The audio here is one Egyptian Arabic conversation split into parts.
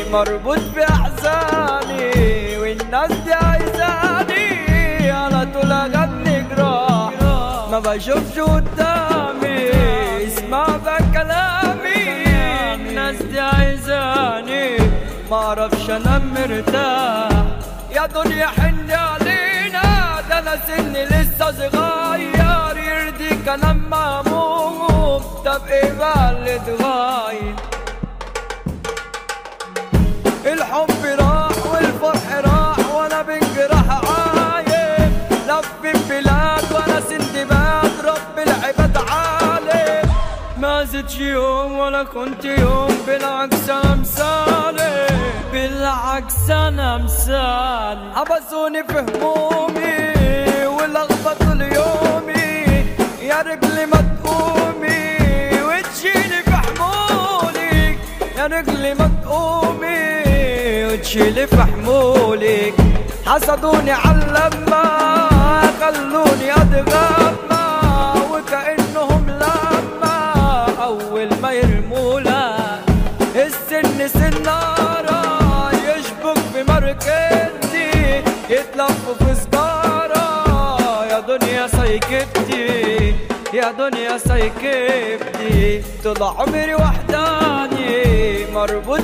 مربوط بأحزاني والناس دي عايزاني على طول أغني جراح ما بشوفش قدامي اسمع بقى كلامي الناس دي عايزاني ما اعرفش انام مرتاح يا دنيا حني علينا ده انا سني لسه صغير يرضيك انام مهموم طب ايه بقى اللي اتغير الحب راح والفرح راح وانا بنجرح عايم لف البلاد وانا سندباد رب العباد عالم ما زدش يوم ولا كنت يوم بالعكس انا مثالي بالعكس انا مثالي حبسوني في همومي ولخبطوا ليومي يا رجلي ما تقومي وتشيلي في حمولك يا رجلي ما تقومي وتشيلي في حمولك حسدوني على اللمة خلوني اتغمى وكأنهم لما أول ما يرمولك السن سنارة يشبك في مركزي يتلفوا في سجارة يا دنيا سايكبتي يا دنيا سايكبتي طول عمري وحداني مربوط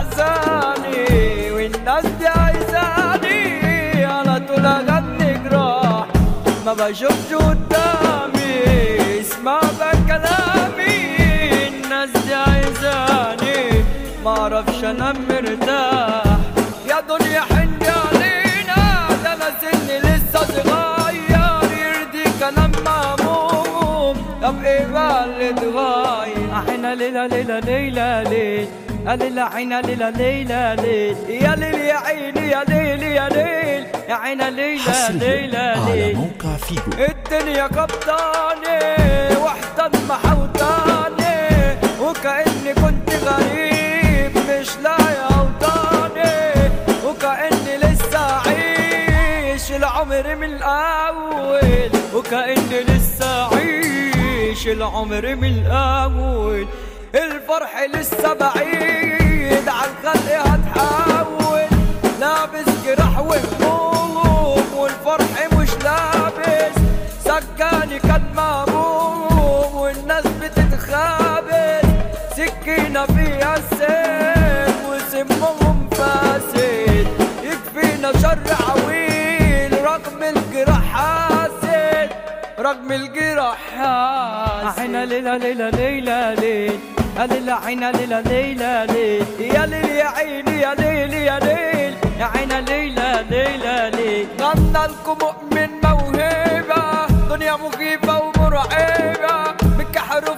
بأحزاني والناس دي عايزاني على طول أغني جراح ما بشوفش قدامي اسمع بقى كلامي الناس دي عايزاني ما اعرفش انام مرتاح يا دنيا حني علينا ده انا سني لسه صغير يرضيك انام مهموم طب ايه بقى اللي اتغير احنا ليلة ليلة ليلة ليل ليلة عينا ليلة ليلة ليل يا ليل يا عيني يا ليل يا ليل يا عينا ليلة حصريا ليلة على ليل موقع فيجو الدنيا قبضاني وحدة محوطاني وكأني كنت غريب مش لاقي أوطاني وكأني لسه عايش العمر من الأول وكأني لسه عايش العمر من الأول الفرح لسه بعيد عن الخلق هتحول لابس جراح وهموم والفرح مش لابس سكاني كان مهموم والناس بتتخابس سكينة فيها السيف وسمهم فاسد يكفينا شر عويل رغم الجراح حاسد رغم الجراح حاسد احنا ليلة ليلة ليلة ليل يا ليلة عينا ليلة ليلة ليل يا ليل يا عيني يا ليل يا ليل يا عينا ليلة ليلة ليل غنى لكم مؤمن موهبة دنيا مخيفة ومرعبة بك حروف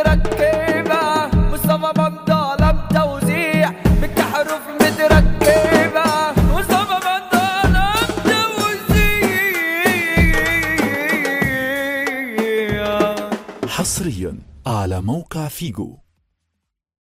متركبة مصطفى ممدى لم توزيع بك حروف متركبة مصطفى ممدى لم توزيع حصريا على موقع فيجو